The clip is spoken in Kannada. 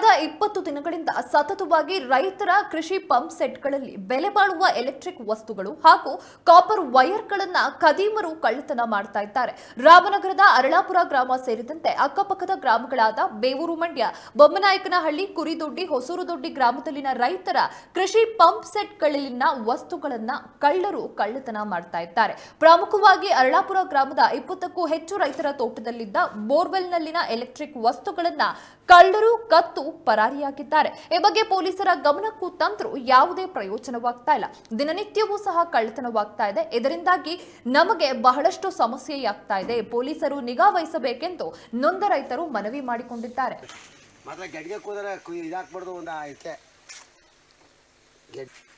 ಕಳೆದ ಇಪ್ಪತ್ತು ದಿನಗಳಿಂದ ಸತತವಾಗಿ ರೈತರ ಕೃಷಿ ಪಂಪ್ ಸೆಟ್ಗಳಲ್ಲಿ ಬೆಲೆ ಬಾಳುವ ಎಲೆಕ್ಟ್ರಿಕ್ ವಸ್ತುಗಳು ಹಾಗೂ ಕಾಪರ್ ವೈರ್ಗಳನ್ನ ಖದೀಮರು ಕಳ್ಳತನ ಮಾಡ್ತಾ ಇದ್ದಾರೆ ರಾಮನಗರದ ಅರಳಾಪುರ ಗ್ರಾಮ ಸೇರಿದಂತೆ ಅಕ್ಕಪಕ್ಕದ ಗ್ರಾಮಗಳಾದ ಬೇವೂರು ಮಂಡ್ಯ ಬೊಮ್ಮನಾಯಕನಹಳ್ಳಿ ಕುರಿದೊಡ್ಡಿ ಹೊಸೂರುದೊಡ್ಡಿ ಗ್ರಾಮದಲ್ಲಿನ ರೈತರ ಕೃಷಿ ಪಂಪ್ ಸೆಟ್ಗಳಲ್ಲಿನ ವಸ್ತುಗಳನ್ನ ಕಳ್ಳರು ಕಳ್ಳತನ ಮಾಡ್ತಾ ಇದ್ದಾರೆ ಪ್ರಮುಖವಾಗಿ ಅರಳಾಪುರ ಗ್ರಾಮದ ಇಪ್ಪತ್ತಕ್ಕೂ ಹೆಚ್ಚು ರೈತರ ತೋಟದಲ್ಲಿದ್ದ ಬೋರ್ವೆಲ್ನಲ್ಲಿನ ಎಲೆಕ್ಟ್ರಿಕ್ ವಸ್ತುಗಳನ್ನ ಕಳ್ಳರು ಕತ್ತು ಪರಾರಿಯಾಗಿದ್ದಾರೆ ಈ ಬಗ್ಗೆ ಪೊಲೀಸರ ಗಮನಕ್ಕೂ ತಂದ್ರು ಯಾವುದೇ ಪ್ರಯೋಜನವಾಗ್ತಾ ಇಲ್ಲ ದಿನನಿತ್ಯವೂ ಸಹ ಕಳ್ಳತನವಾಗ್ತಾ ಇದೆ ಇದರಿಂದಾಗಿ ನಮಗೆ ಬಹಳಷ್ಟು ಸಮಸ್ಯೆಯಾಗ್ತಾ ಇದೆ ಪೊಲೀಸರು ನಿಗಾ ವಹಿಸಬೇಕೆಂದು ನೊಂದ ರೈತರು ಮನವಿ ಮಾಡಿಕೊಂಡಿದ್ದಾರೆ ಮಾತ್ರ ಗೆಡ್ಗೆ ಕೂದರೆ ಇದಾಕ್ಬಾರ್ದು ಒಂದು ಐತೆ ಗೆಡ್